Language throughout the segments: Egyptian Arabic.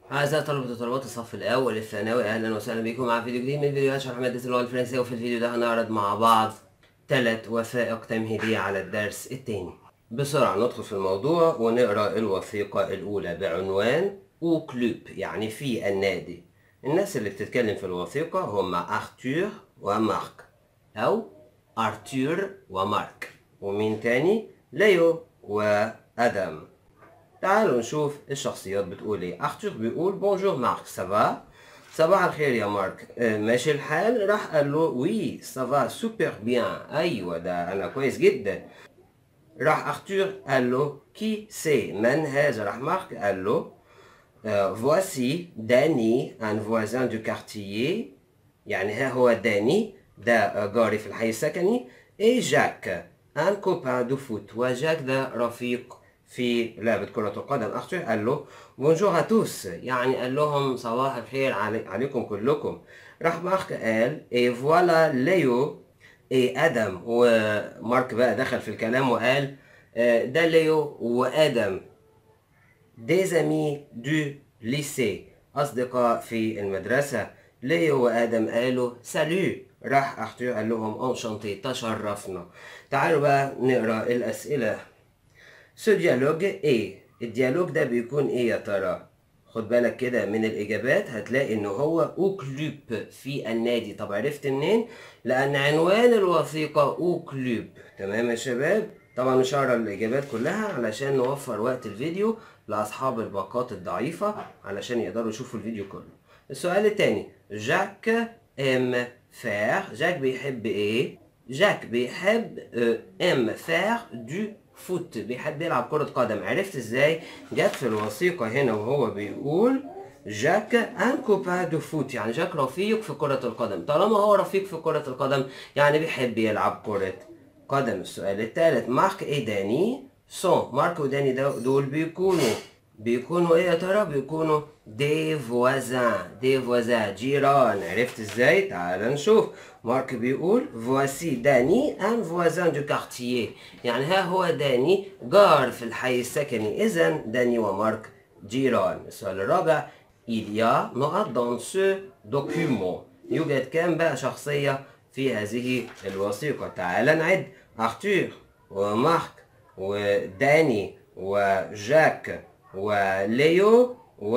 أعزائي طلبة وطلبات الصف الأول الثانوي أهلا وسهلا بكم مع فيديو جديد من فيديوهات شرح مادة اللغة الفرنسية وفي الفيديو ده هنعرض مع بعض ثلاث وثائق تمهيدية على الدرس الثاني بسرعة ندخل في الموضوع ونقرأ الوثيقة الأولى بعنوان أو كلوب يعني في النادي الناس اللي بتتكلم في الوثيقة هم أرتور ومارك أو أرتور ومارك ومين تاني ليو وأدم تعالوا نشوف الشخصيات بتقول ايه ارتور بيقول بونجور مارك سافا صباح الخير يا مارك آه، ماشي الحال راح قال له وي سافا سوبر بيان ايوه ده انا كويس جدا راح ارتور قال له كي سي من هذا راح مارك قال له آه، voici داني un voisin du quartier يعني ها هو داني ده آه، جاري في الحي السكني اي جاك ان كوبان دو فوت وجاك ده رفيق في لعبة كرة القدم أختي قال له بونجور توس يعني قال لهم صباح الخير علي عليكم كلكم راح مارك قال اي فوالا ليو اي ادم ومارك بقى دخل في الكلام وقال آه، ده ليو وادم des amis du lycée أصدقاء في المدرسة ليو وآدم قالوا سالو راح أرتور قال لهم انشانتي تشرفنا تعالوا بقى نقرأ الأسئلة سو ديالوج ايه الديالوج ده بيكون ايه يا ترى خد بالك كده من الاجابات هتلاقي ان هو او كلوب في النادي طب عرفت منين لان عنوان الوثيقه او كلوب تمام يا شباب طبعا مش هقرا الاجابات كلها علشان نوفر وقت الفيديو لاصحاب الباقات الضعيفه علشان يقدروا يشوفوا الفيديو كله السؤال التاني جاك ام فير جاك بيحب ايه جاك بيحب ام فير دو فوت بيحب يلعب كرة قدم عرفت ازاي جت في الوثيقة هنا وهو بيقول جاك ان كوبا دو فوت يعني جاك رفيق في كرة القدم طالما هو رفيق في كرة القدم يعني بيحب يلعب كرة قدم السؤال الثالث مارك ايه داني سون مارك وداني دو- دول بيكونوا بيكونوا ايه يا ترى بيكونوا دي فوازان دي فوازان جيران عرفت ازاي تعال نشوف مارك بيقول فواسي داني ان فوازان دو كارتييه يعني ها هو داني جار في الحي السكني اذا داني ومارك جيران السؤال الرابع il y a نقط dans ce document يوجد كام بقى شخصية في هذه الوثيقة تعال نعد أرتور ومارك وداني وجاك وليو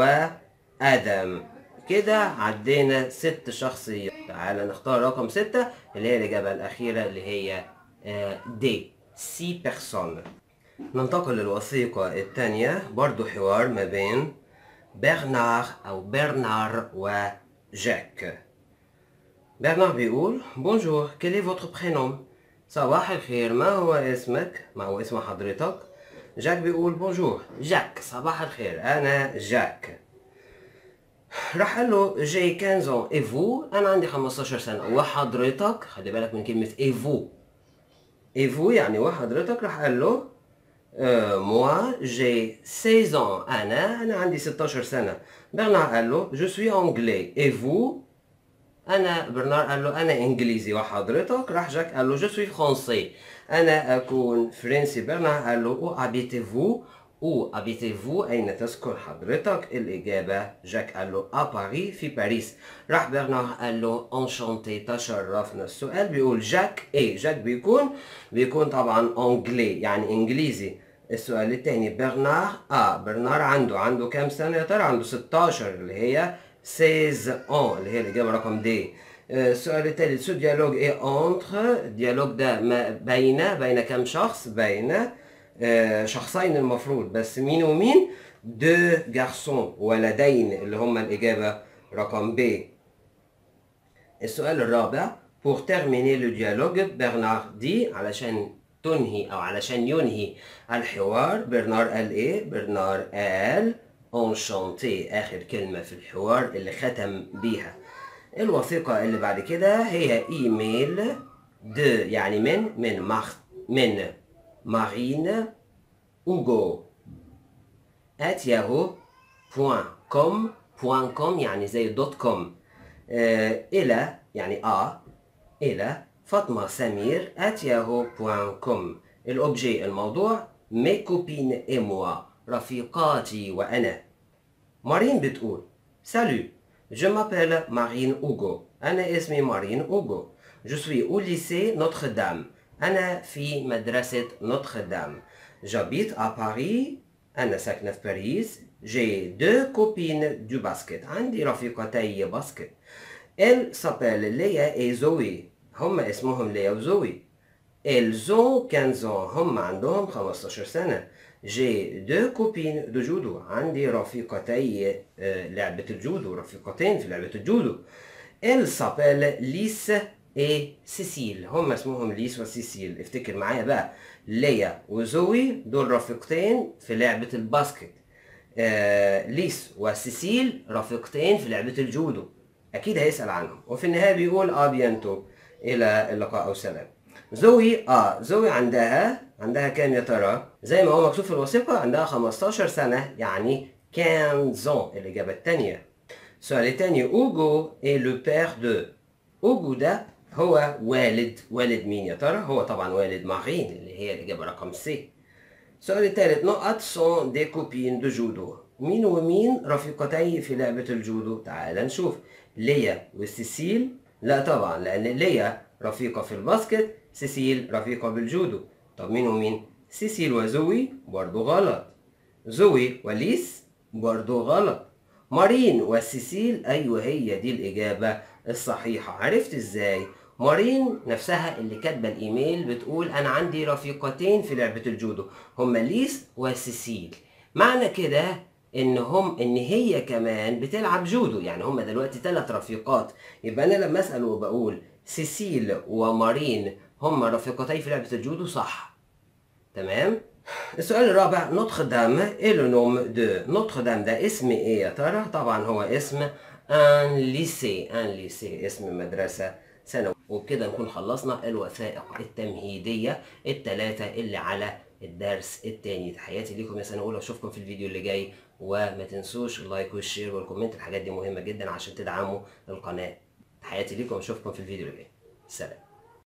وآدم كده عدينا ست شخصيات تعال نختار رقم ستة اللي هي الإجابة الأخيرة اللي هي آه، دي سي بيرسون ننتقل للوثيقة الثانية برضو حوار ما بين برنار أو برنار وجاك برنار بيقول بونجور quel est votre prénom صباح الخير ما هو اسمك ما هو اسم حضرتك جاك بيقول بونجور جاك صباح الخير أنا جاك راح قال له جي 15 ans et vous أنا عندي 15 سنة وحضرتك خلي بالك من كلمة et vous et vous يعني وحضرتك راح قال له آه moi j'ai 16 ans أنا أنا عندي 16 سنة برنار قال له je suis anglais et vous انا برنار قال له انا انجليزي وحضرتك راح جاك قال له جو سوي فرونسي انا اكون فرنسي برنار قال له او ابيتيفو او ابيتيفو اين تسكن حضرتك الاجابه جاك قال له ا باريس في باريس راح برنار قال له انشانتي تشرفنا السؤال بيقول جاك ايه جاك بيكون بيكون طبعا انجلي يعني انجليزي السؤال التاني برنار اه برنار عنده عنده كام سنة يا ترى عنده 16 اللي هي 16 ans اللي هي الإجابة رقم دي آه، السؤال التالت سو ديالوج ايه انتر ديالوج ده ما بين بين كام شخص بين آه، شخصين المفروض بس مين ومين دو جارسون ولدين اللي هما الإجابة رقم ب السؤال الرابع pour terminer le dialogue برنار دي علشان تنهي او علشان ينهي الحوار برنار قال ايه برنار قال enchanté اخر كلمة في الحوار اللي ختم بيها الوثيقة اللي بعد كده هي ايميل دو يعني من من مار من مارين اوغو at yahoo.com يعني زي دوت كوم آه إلى يعني آ إلى فاطمة سمير at yahoo.com الأوبجي الموضوع mes copines et moi رفيقاتي وأنا مارين بتقول Salut, je m'appelle Marine Hugo. أنا اسمي مارين Hugo. Je suis au lycée Notre-Dame. أنا في مدرسة Notre-Dame. J'habite à Paris. أنا ساكنة في باريس. J'ai deux copines du basket. عندي رفيقتي باسكت. Elles s'appellent Léa et Zoé. هم اسمهم ليا وزوي. Elles ont 15 ans. هم عندهم 15 سنة. J'ai deux copines de judo. عندي رفيقتي آه، لعبة الجودو. رفيقتين في لعبة الجودو. Elles s'appellent Lys et Cécile. هم اسمهم ليس وسيسيل. افتكر معايا بقى. ليا وزوي دول رفيقتين في لعبة الباسكت. آه ليس وسيسيل رفيقتين في لعبة الجودو. أكيد هيسأل عنهم. وفي النهاية بيقول آ بيانتو. إلى اللقاء أو سلام. زوي اه زوي عندها عندها كام يا ترى؟ زي ما هو مكتوب في الوثيقة عندها 15 سنة يعني 15 الإجابة التانية. السؤال التاني أوجو est le père de أوجو ده هو والد والد مين يا ترى؟ هو طبعا والد مارين اللي هي الإجابة رقم سي. السؤال الثالث نقط سون دي كوبين دو جودو مين ومين رفيقتي في لعبة الجودو تعال نشوف ليا وسيسيل لا طبعا لأن ليا رفيقة في الباسكت سيسيل رفيقة بالجودو طب مين ومين سيسيل وزوي برضو غلط زوي وليس برضو غلط مارين وسيسيل أيوة هي دي الإجابة الصحيحة عرفت إزاي مارين نفسها اللي كاتبه الايميل بتقول انا عندي رفيقتين في لعبه الجودو هما ليس وسيسيل معنى كده ان هم ان هي كمان بتلعب جودو يعني هما دلوقتي ثلاث رفيقات يبقى انا لما اسال وبقول سيسيل ومارين هما رفيقتي في لعبه الجودو صح تمام السؤال الرابع نوتر دام ايه لو نوم دو نوتر دام ده اسم ايه يا ترى طبعا هو اسم ان ليسي ان ليسي اسم مدرسه ثانوي وبكده نكون خلصنا الوثائق التمهيديه الثلاثه اللي على الدرس التاني تحياتي ليكم يا سنه اولى اشوفكم في الفيديو اللي جاي وما تنسوش اللايك والشير والكومنت الحاجات دي مهمه جدا عشان تدعموا القناه تحياتي ليكم اشوفكم في الفيديو اللي جاي سلام